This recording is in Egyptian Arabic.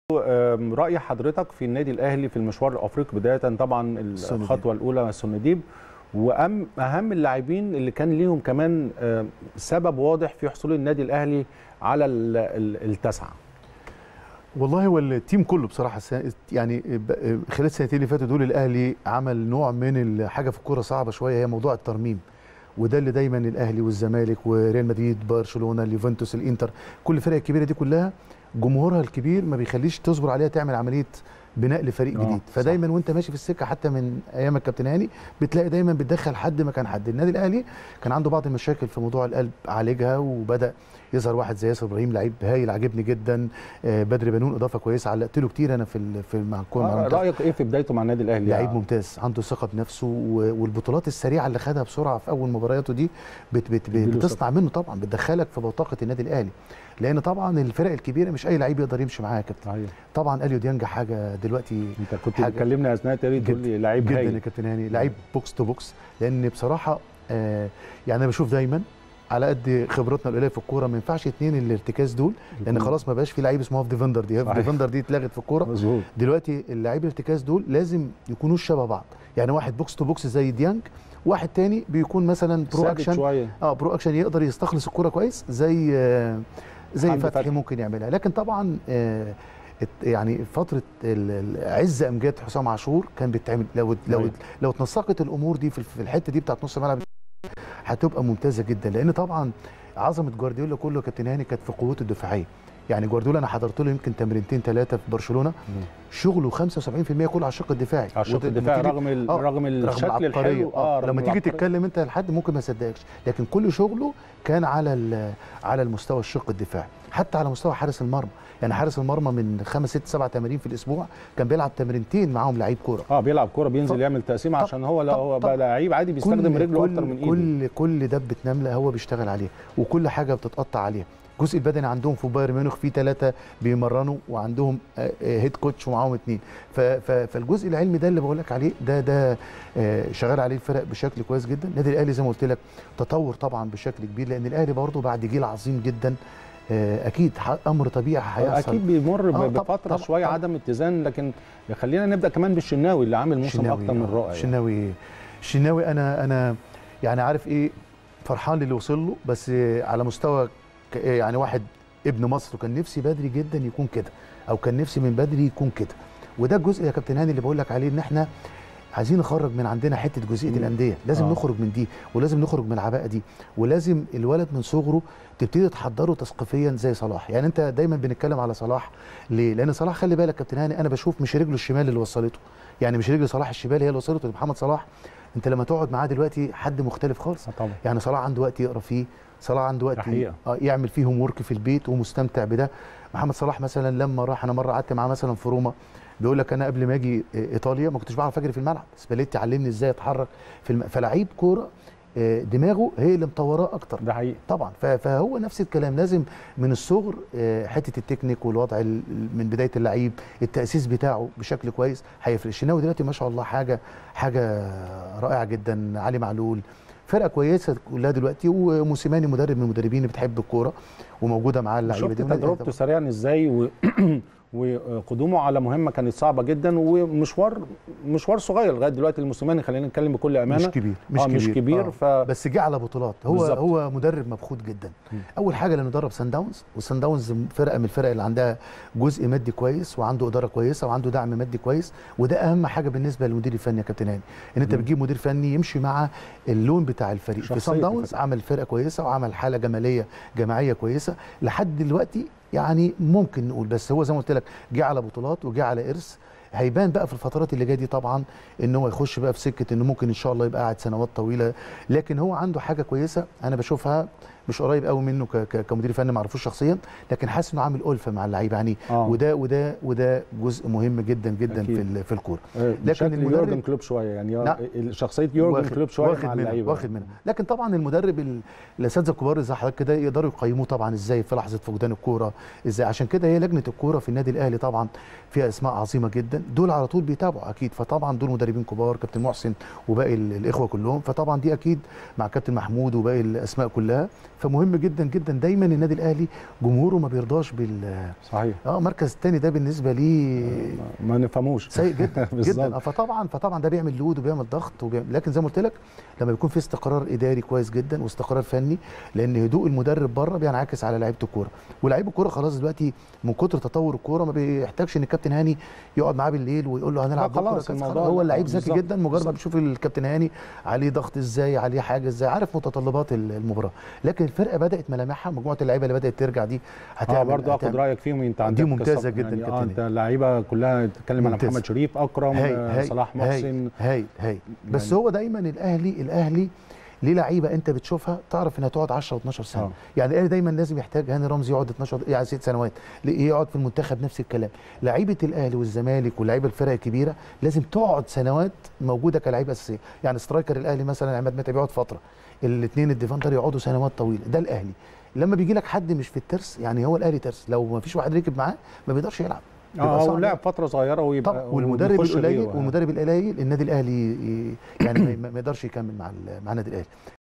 آم، راي حضرتك في النادي الاهلي في المشوار الافريقي بدايه طبعا السنديب. الخطوه الاولى السنديب وأم اهم اللاعبين اللي كان ليهم كمان آم، سبب واضح في حصول النادي الاهلي على ال- ال- التسعه والله هو التيم كله بصراحه السنة- يعني ب- خلال السنتين اللي فاتوا دول الاهلي عمل نوع من الحاجه في الكوره صعبه شويه هي موضوع الترميم وده اللي دايما الاهلي والزمالك وريال مدريد برشلونه اليوفنتوس الانتر كل الفرق الكبيره دي كلها جمهورها الكبير ما بيخليش تصبر عليها تعمل عمليه بناء لفريق آه، جديد صح. فدايما وانت ماشي في السكه حتى من ايام الكابتن هاني بتلاقي دايما بتدخل حد مكان حد النادي الاهلي كان عنده بعض المشاكل في موضوع القلب عالجها وبدا يظهر واحد زي ياسر ابراهيم لعيب هايل عاجبني جدا آه، بدر بنون اضافه كويسه علقت له كتير انا في ال- في مع الكوره مع آه، المنتخب. رايك ايه في بدايته مع النادي الاهلي لعيب ممتاز عنده ثقه بنفسه و- والبطولات السريعه اللي خدها بسرعه في اول مبارياته دي بت بت بتديله بتصنع منه طبعا بتدخلك في بطاقه النادي الاهلي لان طبعا الفرق الكبيره مش اي لعيب يقدر يمشي معاها يا كابتن صحيح طبعا اليو ديانج حاجه دلوقتي انت كنت حاجة- بتكلمني اثناء التدريب تقول لي لعيب جدا يا هايل كابتن هاني لعيب بوكس تو بوكس لان بصراحه آه يعني انا بشوف دايما على قد خبرتنا القليله في الكوره ما ينفعش اتنين الارتكاز دول لان يكون- خلاص ما بقاش في لعيب اسمه هاف ديفندر دي هاف صحيح. ديفندر دي اتلغت في الكوره مظبوط دلوقتي اللعيب الارتكاز دول لازم يكونوا شبه بعض يعني واحد بوكس تو بوكس زي ديانج واحد تاني بيكون مثلا برو ثابت اكشن شويه اه برو اكشن يقدر يستخلص الكوره كويس زي آه زي حمدي فتحي فتحي. ممكن يعملها لكن طبعا آه ات- يعني فتره ال- ال- عز امجاد حسام عاشور كان بيتعمل لو لو أيوة. لو اتنسقت الامور دي في في الحته دي بتاعت نص الملعب هتبقى ممتازه جدا لان طبعا عظمه جوارديولا كله يا كابتن هاني كانت في قوته الدفاعيه يعني جوارديولا انا حضرت له يمكن تمرينتين ثلاثه في برشلونه شغله 75% كله على الشق الدفاعي على الشق وت- الدفاعي وتيجي- رغم ال- آه، رغم الشكل العبقرية. الحلو اه رغم لما تيجي العبقرية. تتكلم انت لحد ممكن ما يصدقكش لكن كل شغله كان على ال- على المستوى الشق الدفاعي حتى على مستوى حارس المرمى يعني حارس المرمى من خمس ست سبع تمارين في الاسبوع كان بيلعب تمرينتين معاهم لعيب كوره اه بيلعب كوره بينزل طب- يعمل تقسيم طب- عشان هو لا طب- هو طب- بقى لعيب عادي بيستخدم كل- رجله كل اكتر من ايده كل كل دبه نمله هو بيشتغل عليها وكل حاجه بتتقطع عليها الجزء البدني عندهم في بايرن ميونخ في ثلاثه بيمرنوا وعندهم آه، آه، هيد كوتش ومعاهم اثنين فالجزء العلمي ده اللي بقول لك عليه ده ده آه، شغال عليه الفرق بشكل كويس جدا النادي الاهلي زي ما قلت لك تطور طبعا بشكل كبير لان الاهلي برضه بعد جيل عظيم جدا آه، اكيد ح- امر طبيعي هيحصل اكيد بيمر آه، ب- طب- بفتره طب- شويه طب. عدم اتزان لكن خلينا نبدا كمان بالشناوي اللي عامل موسم الشناوي اكتر من آه، رائع يعني. الشناوي الشناوي انا انا يعني عارف ايه فرحان للي وصل له بس على مستوى ك- يعني واحد ابن مصر وكان نفسي بدري جدا يكون كده او كان نفسي من بدري يكون كده وده الجزء يا كابتن هاني اللي بقول لك عليه ان احنا عايزين نخرج من عندنا حته جزئيه مم. الانديه لازم آه. نخرج من دي ولازم نخرج من العباءه دي ولازم الولد من صغره تبتدي تحضره تثقيفيا زي صلاح يعني انت دايما بنتكلم على صلاح ليه لان صلاح خلي بالك كابتن هاني انا بشوف مش رجله الشمال اللي وصلته يعني مش رجل صلاح الشمال هي اللي وصلته محمد صلاح انت لما تقعد معاه دلوقتي حد مختلف خالص آه طبعا يعني صلاح عنده وقت يقرا فيه صلاح عنده وقت ده حقيقة. آه، يعمل فيه هوم ورك في البيت ومستمتع بده محمد صلاح مثلا لما راح انا مره قعدت معاه مثلا في روما بيقول لك انا قبل ما اجي آه، ايطاليا ما كنتش بعرف اجري في الملعب سباليتي علمني ازاي اتحرك في الم... فلعيب كوره آه، دماغه هي اللي مطوراه اكتر ده حقيقي طبعا ف- فهو نفس الكلام لازم من الصغر آه، حته التكنيك والوضع ال- من بدايه اللعيب التاسيس بتاعه بشكل كويس هيفرق الشناوي دلوقتي ما شاء الله حاجه حاجه رائعه جدا علي معلول فرقه كويسه كلها دلوقتي وموسيماني مدرب من المدربين اللي بتحب الكوره وموجوده معاه اللعيبه شفت دي تجربته سريعا ازاي و... وقدومه على مهمه كانت صعبه جدا ومشوار مشوار صغير لغايه دلوقتي الموسيماني خلينا نتكلم بكل امانه مش كبير مش, آه مش كبير آه. ف بس جه على بطولات هو بالظبط. هو مدرب مبخوت جدا م. اول حاجه لانه درب سان داونز وسان داونز فرقه من الفرق اللي عندها جزء مادي كويس وعنده اداره كويسه وعنده دعم مادي كويس وده اهم حاجه بالنسبه للمدير الفني يا كابتن هاني ان انت م. بتجيب مدير فني يمشي مع اللون بتاع الفريق في شخصية سان داونز الفريق. عمل فرقه كويسه وعمل حاله جماليه جماعيه كويسه لحد دلوقتي يعني ممكن نقول بس هو زي ما قلت لك جه على بطولات وجه على ارث هيبان بقى في الفترات اللي جايه دي طبعا ان هو يخش بقى في سكه انه ممكن ان شاء الله يبقى قاعد سنوات طويله لكن هو عنده حاجه كويسه انا بشوفها مش قريب قوي منه ك- ك- كمدير فني ما اعرفوش شخصيا لكن حاسس انه عامل الفه مع اللعيبه يعني آه. وده وده وده جزء مهم جدا جدا أكيد. في ال- في الكوره لكن لكن يورجن المدرب كلوب شويه يعني لا. شخصيه يورجن واخد- كلوب شويه واخد مع منها اللعيبه واخد منها لكن طبعا المدرب ال- الاساتذه الكبار زي حضرتك كده يقدروا يقيموه طبعا ازاي في لحظه فقدان الكوره ازاي عشان كده هي لجنه الكوره في النادي الاهلي طبعا فيها اسماء عظيمه جدا جدا دول على طول بيتابعوا اكيد فطبعا دول مدربين كبار كابتن محسن وباقي ال- الاخوه كلهم فطبعا دي اكيد مع كابتن محمود وباقي الاسماء كلها فمهم جدا جدا دايما النادي الاهلي جمهوره ما بيرضاش بال صحيح اه المركز الثاني ده بالنسبه ليه ما نفهموش سيء جدا بالظبط. جدا آه، فطبعا فطبعا ده بيعمل لود وبيعمل ضغط وبيعمل لكن زي ما قلت لك لما بيكون في استقرار اداري كويس جدا واستقرار فني لان هدوء المدرب بره بينعكس على لعيبه الكوره ولاعيب الكوره خلاص دلوقتي من كتر تطور الكوره ما بيحتاجش ان الكابتن هاني يقعد معاه بالليل ويقول له هنلعب لا، بكرة خلاص كذا. الموضوع هو لا، اللعيب ذكي بالظبط، جدا مجرد ما بالظبط. بيشوف الكابتن هاني عليه ضغط ازاي عليه حاجه ازاي عارف متطلبات المباراه لكن الفرقه بدات ملامحها مجموعه اللعيبه اللي بدات ترجع دي اه هتعمل برضه اخد هتعمل- رايك فيهم انت دي عندك ممتازة قصة- جدا يعني اه كابتن انت اللعيبه كلها تتكلم عن ممتازة. محمد شريف اكرم هاي آه، هاي صلاح محسن هاي هاي بس يعني- هو دايما الاهلي الاهلي ليه لعيبه انت بتشوفها تعرف انها تقعد 10 و12 سنه آه. يعني الاهلي دايما لازم يحتاج هاني رمزي يقعد 12 يعني ست سنوات ليه يقعد في المنتخب نفس الكلام لعيبه الاهلي والزمالك ولاعيبه الفرق الكبيره لازم تقعد سنوات موجوده كلاعيبه اساسيه يعني سترايكر الاهلي مثلا عماد متعب يقعد فتره الاثنين الديفندر يقعدوا سنوات طويله ده الاهلي لما بيجي لك حد مش في الترس يعني هو الاهلي ترس لو ما فيش واحد ركب معاه ما بيقدرش يلعب بيبقى اه هو صعب. لعب فتره صغيره ويبقى طبعا والمدرب وبيخش القليل غيره. والمدرب القليل النادي الاهلي ي- يعني ما- ما يقدرش يكمل مع ال- مع النادي الاهلي